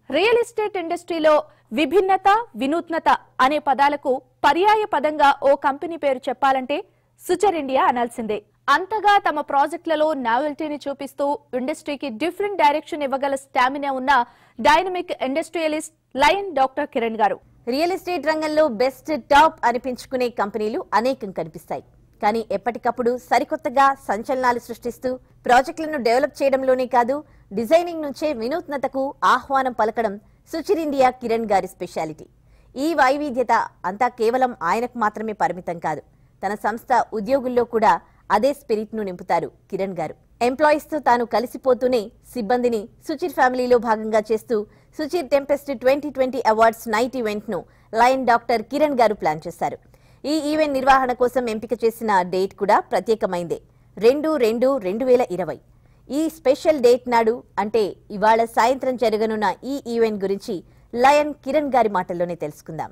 Real estate ఇండస్ట్రీలో విభిన్నత వినూత్నత అనే పదాలకు పర్యాయ పదంగా ఓ కంపెనీ పేరు చెప్పాలంటే సుచర్ ఇండియా అనాల్సిందే అంతగా తమ ప్రాజెక్టులలో నావెల్టీని చూపిస్తూ ఇండస్ట్రీకి డిఫరెంట్ డైరెక్షన్ ఇవ్వగల స్టామినా ఉన్న dynamic industrialist lion doctor Kiran గారు రియల్ ఎస్టేట్ రంగంలో బెస్ట్ టాప్ అనిపించుకునే కంపెనీలు అనేకం కనిపిస్తాయి కానీ ఎప్పటికప్పుడు సరికొత్తగా సంచలనాలు సృష్టిస్తూ ప్రాజెక్టులను డెవలప్ చేయడంలోనే కాదు డిజైనింగ్ నుంచే వినూత్నతకు ఆహ్వానం పలకడం సుచిర్ ఇండియా కిరణ్ గారి స్పెషాలిటీ ఈ వైవిధ్యత అంతా కేవలం ఆయనకు మాత్రమే పరిమితం కాదు తన సంస్థ ఉద్యోగుల్లో కూడా అదే స్పిరిట్ ను నింపుతారు కిరణ్ గారు ఎంప్లాయీస్ తో తాను కలిసిపోతూనే సిబ్బందిని సుచిర్ ఫ్యామిలీలో భాగంగా చేస్తూ Suchir tempest twenty twenty awards night event ను లయన్ డాక్టర్ కిరణ్ గారు ప్లాన్ చేశారు ఈ ఈవెంట్ నిర్వహణ కోసం ఎంపిక చేసిన డేట్ కూడా ప్రత్యేకమైందే రెండు రెండు రెండు వేల ఇరవై ఈ స్పెషల్ డేట్ నాడు అంటే ఇవాళ సాయంత్రం జరగనున్న ఈ ఈవెంట్ గురించి లయన్ కిరణ్ గారి మాటల్లోనే తెలుసుకుందాం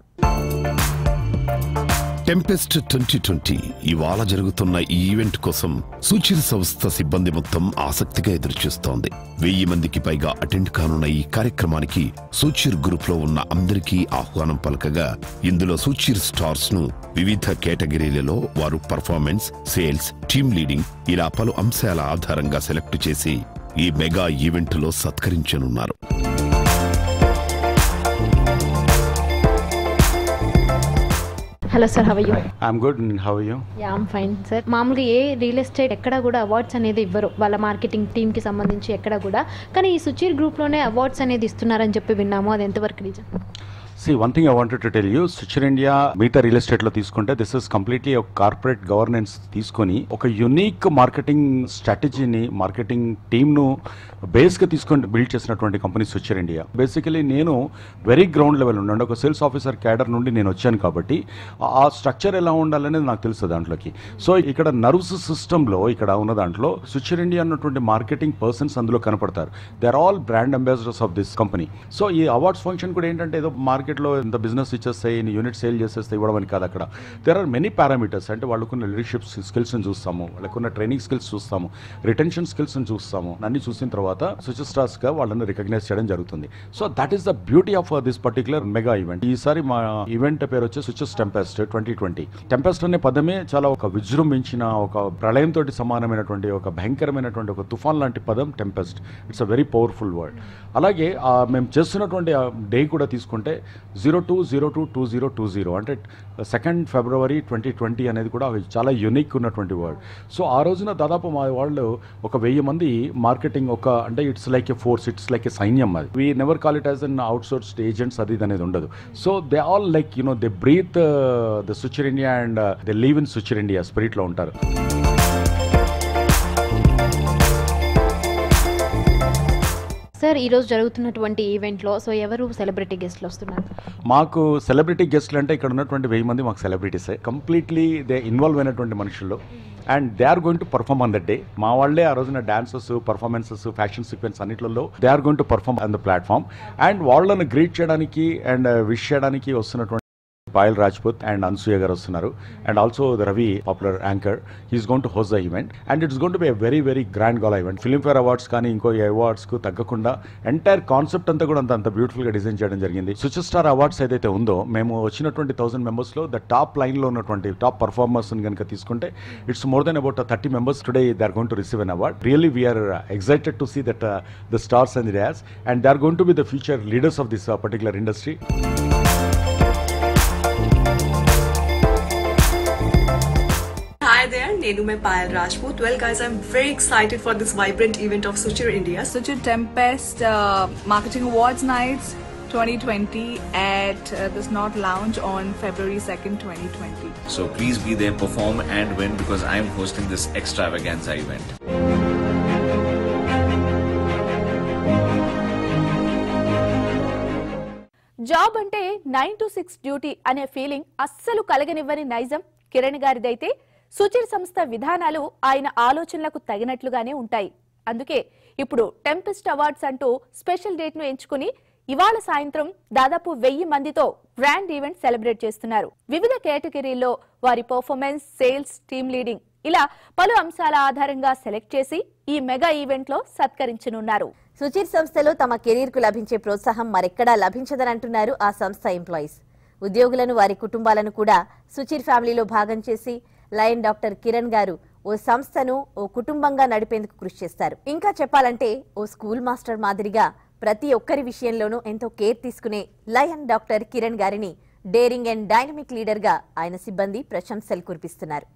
టెంపెస్ట్ ట్వంటీ ట్వంటీ ఇవాళ జరుగుతున్న ఈ ఈవెంట్ కోసం సూచిర్ సంస్థ సిబ్బంది మొత్తం ఆసక్తిగా ఎదురుచూస్తోంది వెయ్యి మందికి పైగా అటెండ్ కానున్న ఈ కార్యక్రమానికి సూచిర్ గ్రూప్ లో ఉన్న అందరికీ ఆహ్వానం పలకగా ఇందులో సూచిర్ స్టార్స్ ను వివిధ కేటగిరీలలో వారు పర్ఫార్మెన్స్ సేల్స్ టీమ్ లీడింగ్ ఇలా పలు అంశాల ఆధారంగా సెలెక్ట్ చేసి ఈ మెగా ఈవెంట్ లో సత్కరించనున్నారు hello sir how you I'm good. and How are you? Yeah I'm fine sir మామూలుగా ఏ రియల్ ఎస్టేట్ ఎక్కడ కూడా అవార్డ్స్ అనేది ఇవ్వరు వాళ్ళ మార్కెటింగ్ టీమ్కి సంబంధించి ఎక్కడ కూడా కానీ ఈ సుచీర్ గ్రూప్లోనే అవార్డ్స్ అనేది ఇస్తున్నారని చెప్పి విన్నాము అది ఎంతవరకు నిజం See, one thing I wanted to tell you, Suchir India మిగతా రియల్ ఎస్టేట్లో తీసుకుంటే దిస్ ఇస్ కంప్లీట్లీ ఒక కార్పొరేట్ గవర్నెన్స్ తీసుకొని ఒక యునిక్ మార్కెటింగ్ స్ట్రాటజీని మార్కెటింగ్ టీమ్ను బేస్గా తీసుకొని బిల్డ్ చేసినటువంటి కంపెనీ సుచర్ ఇండియా బేసికలీ నేను వెరీ గ్రౌండ్ లెవెల్ ఉండండి ఒక సేల్స్ ఆఫీసర్ క్యాడర్ నుండి నేను వచ్చాను కాబట్టి ఆ- ఆ స్ట్రక్చర్ ఎలా ఉండాలనేది నాకు తెలుసు దాంట్లోకి సో ఇక్కడ నర్వ్స్ సిస్టంలో ఇక్కడ ఉన్న దాంట్లో సుచర్ ఇండియా అన్నటువంటి మార్కెటింగ్ పర్సన్స్ అందులో కనపడతారు they are all brand ambassadors of this company so ఈ అవార్డ్స్ ఫంక్షన్ కూడా ఏంటంటే ఏదో మార్కెట్లో ఇంత బిజినెస్ ఇచ్చేస్తాయి యూనిట్ సేల్ చేసేస్తే ఇవ్వడం అని కాదు అక్కడ దేర్ ఆర్ మెనీ పారామీటర్స్ అంటే వాళ్ళకున్న లీడర్షిప్ స్కిల్స్ని చూస్తాము వాళ్ళకున్న ట్రైనింగ్ స్కిల్స్ చూస్తాము రిటెన్షన్ స్కిల్స్ని చూస్తాము అన్ని చూసిన తర్వాత సుచర్ స్టార్స్గా వాళ్ళని రికగ్నైజ్ చేయడం జరుగుతుంది so that is the beauty of this particular mega event ఈసారి మా ఈవెంట్ పేరు వచ్చి సుచస్ టెంపెస్ట్ ట్వంటీ ట్వంటీ టెంపెస్ట్ అనే పదమే చాలా ఒక విజృంభించిన ఒక ప్రళయంతో సమానమైనటువంటి ఒక భయంకరమైనటువంటి ఒక తుఫాన్ లాంటి పదం tempest it's a very powerful word అలాగే ఆ, మేము చేస్తున్నటువంటి డే కూడా తీసుకుంటే zero two zero two two zero two zero అంటే సెకండ్ ఫిబ్రవరి ట్వంటీ ట్వంటీ అనేది కూడా చాలా యునిక్ ఉన్నటువంటి వర్డ్ సో ఆ రోజున దాదాపు మా వాళ్ళు ఒక వెయ్యి మంది మార్కెటింగ్ ఒక అంటే it's like a force it's like a సైన్యం అది we never call it as an outsourced agents అది ఇది అనేది ఉండదు so they all like you know they breathe the Suchir India and they live in Suchir India స్పిరిట్లో ఉంటారు సార్ ఈరోజు జరుగుతున్నటువంటి ఈవెంట్లో సో ఎవరు సెలబ్రిటీ గెస్ట్లు వస్తున్నారు మాకు సెలబ్రిటీ గెస్ట్లు అంటే ఇక్కడ ఉన్నటువంటి వెయ్యి మంది మాకు సెలబ్రిటీసే కంప్లీట్లీ దే ఇన్వాల్వ్ అయినటువంటి మనుషుల్లో and they are going to perform on the day మా వాళ్ళే ఆ రోజున డాన్సెస్ పర్ఫార్మెన్సెస్ ఫ్యాషన్ సీక్వెన్స్ అన్నిట్లలో they are going to perform on the platform and వాళ్ళను గ్రీట్ చేయడానికి అండ్ విష్ చేయడానికి వస్తున్నటువంటి పాయల్ రాజ్పూత్ అండ్ అన్సూయ గారు వస్తున్నారు and also the Ravi popular anchor he's going to host the event and it's going to be very very grand gala event Filmfare awards కానీ ఇంకో అవార్డ్స్కు తగ్గకుండా entire concept అంతా కూడా అంత అంత బ్యూటిఫుల్గా డిజైన్ చేయడం జరిగింది సూపర్ స్టార్ అవార్డ్స్ ఏదైతే ఉందో మేము వచ్చినటువంటి థౌసండ్ మెంబర్స్లో ద టాప్ లైన్లో ఉన్నటువంటి టాప్ పర్ఫార్మర్స్ కనుక తీసుకుంటే it's more than about thirty members today they are going to receive an award really we're excited to see that the stars and the dos and they are going to be the future leaders of this particular industry Hi there, Nenu mein Payal Rajput. Well, guys, I'm very excited for this vibrant event of Suchir India. Such a Tempest uh, Marketing Awards Nights 2020 at uh, the Snot Lounge on February 2nd, 2020. So please be there, perform and win because I'm hosting this extravaganza event. Job అంటే nine to six duty అనే feeling అస్సలు కలగనివ్వని నైజం కిరణ్ గారిదైతే సుచిర్ సంస్థ విధానాలు ఆయన ఆలోచనలకు తగినట్లుగానే ఉంటాయి అందుకే ఇప్పుడు టెంపెస్ట్ అవార్డ్స్ అంటూ స్పెషల్ డేట్ ను ఎంచుకుని ఇవాళ సాయంత్రం దాదాపు వెయ్యి మందితో గ్రాండ్ ఈవెంట్ సెలబ్రేట్ చేస్తున్నారు వివిధ కేటగిరీల్లో వారి పర్ఫార్మెన్స్ సేల్స్ టీమ్ లీడింగ్ ఇలా పలు అంశాల ఆధారంగా సెలెక్ట్ చేసి ఈ మెగా ఈవెంట్ లో సత్కరించనున్నారు సుచిర్ సంస్థలో తమ కెరీర్కు లభించే ప్రోత్సాహం మరెక్కడా లభించదని అంటున్నారు ఆ సంస్థ ఎంప్లాయీస్ ఉద్యోగులను వారి కుటుంబాలను కూడా సుచిర్ ఫ్యామిలీలో భాగం చేసి లయన్ డాక్టర్ కిరణ్ గారు ఓ సంస్థను ఓ కుటుంబంగా నడిపేందుకు కృషి చేస్తారు ఇంకా చెప్పాలంటే ఓ స్కూల్ మాస్టర్ మాదిరిగా ప్రతి ఒక్కరి విషయంలోనూ ఎంతో కేర్ తీసుకునే లయన్ డాక్టర్ కిరణ్ గారిని డేరింగ్ అండ్ డైనమిక్ లీడర్గా ఆయన సిబ్బంది ప్రశంసలు కురిపిస్తున్నారు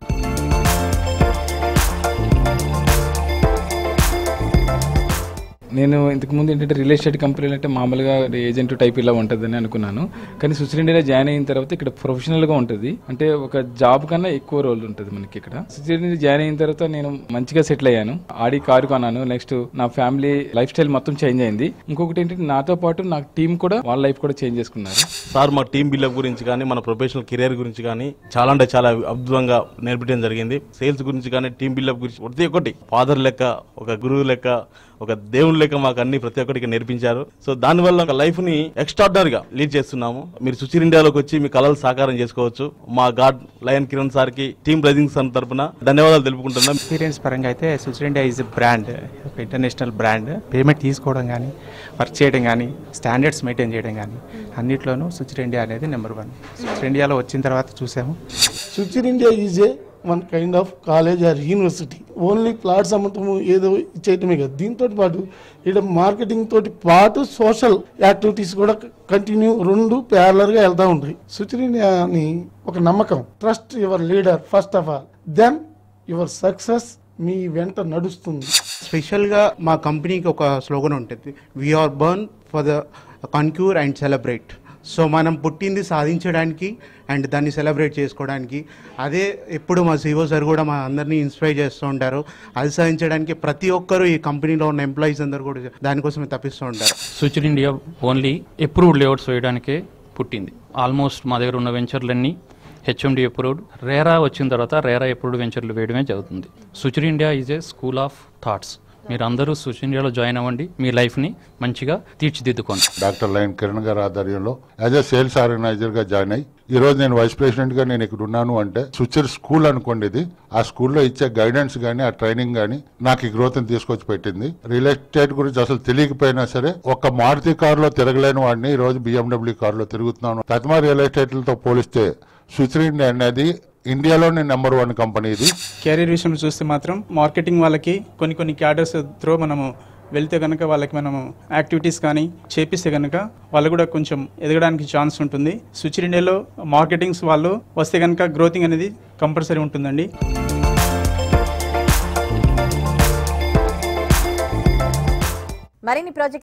నేను ఇంతకు ముందు ఏంటంటే రియల్ ఎస్టేట్ కంపెనీలు అంటే మామూలుగా ఏజెంట్ టైప్ ఇలా ఉంటుందని అనుకున్నాను కానీ సుచిర్ ఇండియాలో జాయిన్ అయిన తర్వాత ఇక్కడ ప్రొఫెషనల్గా ఉంటుంది అంటే ఒక జాబ్ కన్నా ఎక్కువ రోల్ ఉంటుంది మనకి ఇక్కడ సుచిర్ ఇండియా జాయిన్ అయిన తర్వాత నేను మంచిగా సెటిల్ అయ్యాను ఆడి కారు కొన్నాను నెక్స్ట్ నా ఫ్యామిలీ లైఫ్ స్టైల్ మొత్తం చేంజ్ అయింది ఇంకొకటి ఏంటంటే నాతో పాటు నా టీం కూడా వాళ్ళ లైఫ్ కూడా చేంజ్ చేసుకున్నారు సార్ మా టీం బిల్డప్ గురించి కానీ మన ప్రొఫెషనల్ కెరియర్ గురించి కానీ చాలా అంటే చాలా అద్భుతంగా నేర్పించడం జరిగింది సేల్స్ గురించి కానీ టీం బిల్డప్ గురించి ప్రతి ఒక్కటి ఫాదర్ లెక్క ఒక గురువు లెక్క ఒక దేవుని లెక్క మాకు అన్ని ప్రతి ఒక్కటికి నేర్పించారు సో దానివల్ల ఒక లైఫ్ ని ఎక్స్ట్రాడినరీగా లీడ్ చేస్తున్నాము మీరు సుచిర్ ఇండియాలోకి వచ్చి మీ కళలు సాకారం చేసుకోవచ్చు మా గాడ్ లయన్ కిరణ్ సార్ కి టీమ్ బ్రదింగ్స్ తరపున ధన్యవాదాలు తెలుపుకుంటున్నాం ఎక్స్పీరియన్స్ పరంగా అయితే సుచిర్ ఇండియా ఈజ్ బ్రాండ్ ఒక ఇంటర్నేషనల్ బ్రాండ్ పేమెంట్ తీసుకోవడం కానీ వర్క్ చేయడం కానీ స్టాండర్డ్స్ మెయింటైన్ చేయడం కానీ అన్నిట్లోనూ సుచిర్ ఇండియా అనేది నెంబర్ వన్ సుచిర్ ఇండియాలో వచ్చిన తర్వాత చూసాము Suchir India is a one kind of college or university only plots అమ్మటము ఏదో ఇచ్చేయటమే కాదు దీంతో పాటు ఇక్కడ మార్కెటింగ్ తోటి పాటు సోషల్ యాక్టివిటీస్ కూడా కంటిన్యూ రెండు ప్యారలర్గా వెళ్తూ ఉంటాయి సుచిర్ ఇండియా అని ఒక నమ్మకం trust your leader first of all then your success మీ వెంట నడుస్తుంది స్పెషల్గా మా కంపెనీకి ఒక స్లోగన్ ఉంటుంది we're born for the conquer and celebrate so మనం పుట్టింది సాధించడానికి అండ్ దాన్ని సెలబ్రేట్ చేసుకోవడానికి అదే ఎప్పుడు మా సిఓ సార్ కూడా మా అందరినీ ఇన్స్పైర్ చేస్తూ ఉంటారు అది సాధించడానికి ప్రతి ఒక్కరు ఈ కంపెనీలో ఉన్న ఎంప్లాయీస్ అందరు కూడా దానికోసమే తప్పిస్తూ ఉంటారు Suchir India only approved layouts వేయడానికే పుట్టింది ఆల్మోస్ట్ మా దగ్గర ఉన్న వెంచర్లన్నీ హెచ్ఎండి అప్రూవ్డ్ రేరా వచ్చిన తర్వాత రేరా అప్రూవ్డ్ వెంచర్లు వేయడమే జరుగుతుంది Suchir India is a school of thoughts మీరు అందరూ సుచిర్ ఇండియాలో జాయిన్ అవ్వండి మీ లైఫ్ని మంచిగా తీర్చిదిద్దుకోండి డాక్టర్ లైన్ కిరణ్ గారి ఆధ్వర్యంలో యాజ్ ఎ సేల్స్ ఆర్గనైజర్ గా జాయిన్ అయ్యి ఈ రోజు నేను వైస్ ప్రెసిడెంట్ గా నేను ఇక్కడ ఉన్నాను అంటే సుచిర్ స్కూల్ అనుకోండి ఇది ఆ స్కూల్లో ఇచ్చే గైడెన్స్ గానీ ఆ ట్రైనింగ్ గానీ నాకు ఈ గ్రోత్ తీసుకొచ్చి పెట్టింది రియల్ ఎస్టేట్ గురించి అసలు తెలియకపోయినా సరే ఒక మారుతి కారులో తిరగలేని వాడిని ఈ రోజు బిఎండబ్ల్యూ కారులో తిరుగుతున్నాను తత్మా రియల్ ఎస్టేట్లతో పోలిస్తే సుచిర్ ఇండియా అనేది ఇండియాలోనే నెంబర్ వన్ కంపెనీ ఇది కెరీర్ విషయం చూస్తే మాత్రం మార్కెటింగ్ వాళ్ళకి కొన్ని కొన్ని క్యాడర్స్ త్రో మనము వెళ్తే కనుక వాళ్ళకి మనము యాక్టివిటీస్ కానీ చేపిస్తే కనుక వాళ్ళు కూడా కొంచెం ఎదగడానికి ఛాన్స్ ఉంటుంది సుచిర్ ఇండియాలో మార్కెటింగ్స్ వాళ్ళు వస్తే కనుక గ్రోతింగ్ అనేది కంపల్సరీ ఉంటుందండి మరిన్ని ప్రాజెక్ట్